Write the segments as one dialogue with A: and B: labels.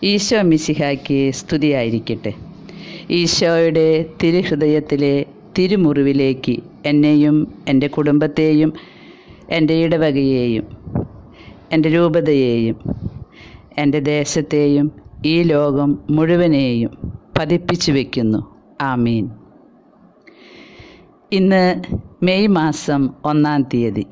A: ഈശോ മിശിഹായ്ക്ക് സ്തുതിയായിരിക്കട്ടെ ഈശോയുടെ തിരുഹൃദയത്തിലെ തിരുമുറിവിലേക്ക് എന്നെയും എൻ്റെ കുടുംബത്തെയും എൻ്റെ ഇടവകയെയും എൻ്റെ രൂപതയെയും എൻ്റെ ദേശത്തെയും ഈ ലോകം മുഴുവനെയും പതിപ്പിച്ചു വയ്ക്കുന്നു ആമീൻ ഇന്ന് മെയ് മാസം ഒന്നാം തീയതി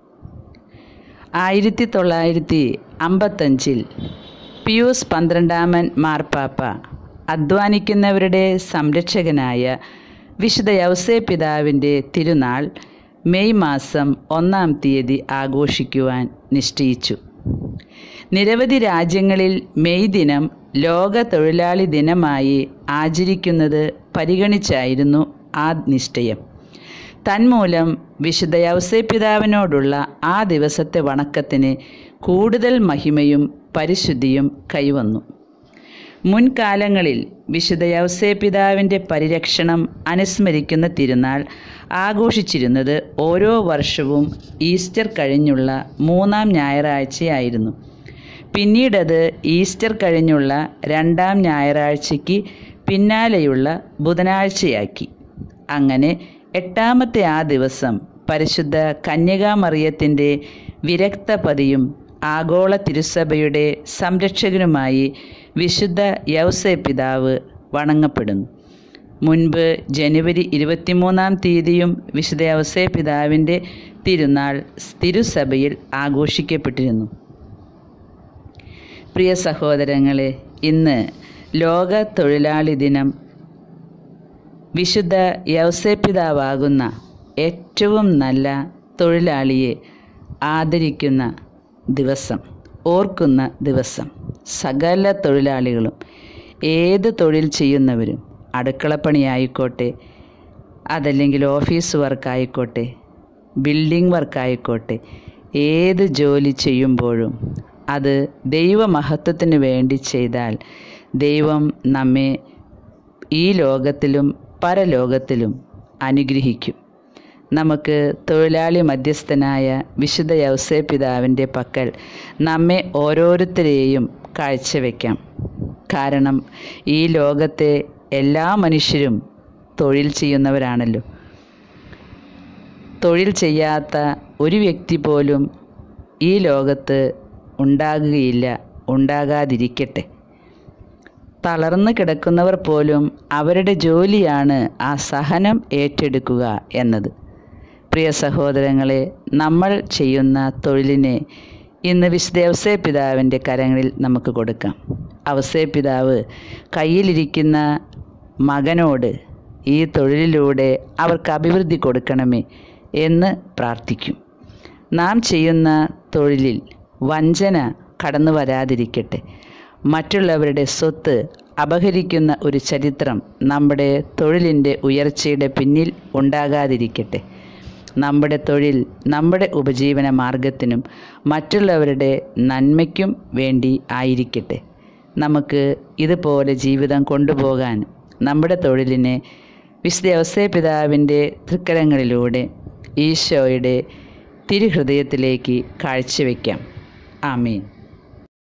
A: ആയിരത്തി തൊള്ളായിരത്തി അമ്പത്തഞ്ചിൽ പിയൂസ് പന്ത്രണ്ടാമൻ മാർപ്പാപ്പ അധ്വാനിക്കുന്നവരുടെ സംരക്ഷകനായ വിശുദ്ധ യൗസേ പിതാവിൻ്റെ തിരുനാൾ മെയ് മാസം ഒന്നാം തീയതി ആഘോഷിക്കുവാൻ നിശ്ചയിച്ചു നിരവധി രാജ്യങ്ങളിൽ മെയ് ദിനം ലോക തൊഴിലാളി ദിനമായി ആചരിക്കുന്നത് പരിഗണിച്ചായിരുന്നു ആ നിശ്ചയം തന്മൂലം വിശുദ്ധ യൗസേപിതാവിനോടുള്ള ആ ദിവസത്തെ വണക്കത്തിന് കൂടുതൽ മഹിമയും പരിശുദ്ധിയും കൈവന്നു മുൻകാലങ്ങളിൽ വിശുദ്ധ യൗസേപിതാവിൻ്റെ പരിരക്ഷണം അനുസ്മരിക്കുന്ന തിരുനാൾ ആഘോഷിച്ചിരുന്നത് ഓരോ വർഷവും ഈസ്റ്റർ കഴിഞ്ഞുള്ള മൂന്നാം ഞായറാഴ്ചയായിരുന്നു പിന്നീടത് ഈസ്റ്റർ കഴിഞ്ഞുള്ള രണ്ടാം ഞായറാഴ്ചയ്ക്ക് പിന്നാലെയുള്ള ബുധനാഴ്ചയാക്കി അങ്ങനെ എട്ടാമത്തെ ആ ദിവസം പരിശുദ്ധ കന്യകാമറിയത്തിൻ്റെ വിരക്തപതിയും ആഗോള തിരുസഭയുടെ സംരക്ഷകനുമായി വിശുദ്ധ യൗസേ പിതാവ് വണങ്ങപ്പെടുന്നു മുൻപ് ജനുവരി ഇരുപത്തിമൂന്നാം തീയതിയും വിശുദ്ധ യൗസേ പിതാവിൻ്റെ തിരുനാൾ തിരുസഭയിൽ ആഘോഷിക്കപ്പെട്ടിരുന്നു പ്രിയ സഹോദരങ്ങളെ ഇന്ന് ലോക തൊഴിലാളി ദിനം വിശുദ്ധ യൗസേപിതാവാകുന്ന ഏറ്റവും നല്ല തൊഴിലാളിയെ ആദരിക്കുന്ന ദിവസം ഓർക്കുന്ന ദിവസം സകല തൊഴിലാളികളും ഏത് തൊഴിൽ ചെയ്യുന്നവരും അടുക്കളപ്പണിയായിക്കോട്ടെ അതല്ലെങ്കിൽ ഓഫീസ് വർക്കായിക്കോട്ടെ ബിൽഡിംഗ് വർക്കായിക്കോട്ടെ ഏത് ജോലി ചെയ്യുമ്പോഴും അത് ദൈവമഹത്വത്തിന് വേണ്ടി ചെയ്താൽ ദൈവം നമ്മെ ഈ ലോകത്തിലും പരലോകത്തിലും അനുഗ്രഹിക്കും നമുക്ക് തൊഴിലാളി മധ്യസ്ഥനായ വിശുദ്ധ യൗസേ പിതാവിൻ്റെ പക്കൽ നമ്മെ ഓരോരുത്തരെയും കാഴ്ചവെക്കാം കാരണം ഈ ലോകത്തെ എല്ലാ മനുഷ്യരും തൊഴിൽ ചെയ്യുന്നവരാണല്ലോ തൊഴിൽ ചെയ്യാത്ത ഒരു വ്യക്തി പോലും ഈ ലോകത്ത് ഉണ്ടാകുകയില്ല ഉണ്ടാകാതിരിക്കട്ടെ തളർന്നു കിടക്കുന്നവർ പോലും അവരുടെ ജോലിയാണ് ആ സഹനം ഏറ്റെടുക്കുക എന്നത് പ്രിയ സഹോദരങ്ങളെ നമ്മൾ ചെയ്യുന്ന തൊഴിലിനെ ഇന്ന് വിശുദ്ധ അവസേ പിതാവിൻ്റെ കരങ്ങളിൽ നമുക്ക് കൊടുക്കാം അവസേ പിതാവ് കയ്യിലിരിക്കുന്ന മകനോട് ഈ തൊഴിലിലൂടെ അവർക്ക് അഭിവൃദ്ധി കൊടുക്കണമേ എന്ന് പ്രാർത്ഥിക്കും നാം ചെയ്യുന്ന തൊഴിലിൽ വഞ്ചന കടന്നു വരാതിരിക്കട്ടെ മറ്റുള്ളവരുടെ സ്വത്ത് അപഹരിക്കുന്ന ഒരു ചരിത്രം നമ്മുടെ തൊഴിലിൻ്റെ ഉയർച്ചയുടെ പിന്നിൽ ഉണ്ടാകാതിരിക്കട്ടെ നമ്മുടെ തൊഴിൽ നമ്മുടെ ഉപജീവന മാർഗത്തിനും മറ്റുള്ളവരുടെ നന്മയ്ക്കും വേണ്ടി ആയിരിക്കട്ടെ നമുക്ക് ഇതുപോലെ ജീവിതം കൊണ്ടുപോകാൻ നമ്മുടെ തൊഴിലിനെ വിശുദ്ധ അവസേ പിതാവിൻ്റെ തൃക്കരങ്ങളിലൂടെ ഈശോയുടെ തിരുഹൃദയത്തിലേക്ക് കാഴ്ചവെക്കാം ആമീൻ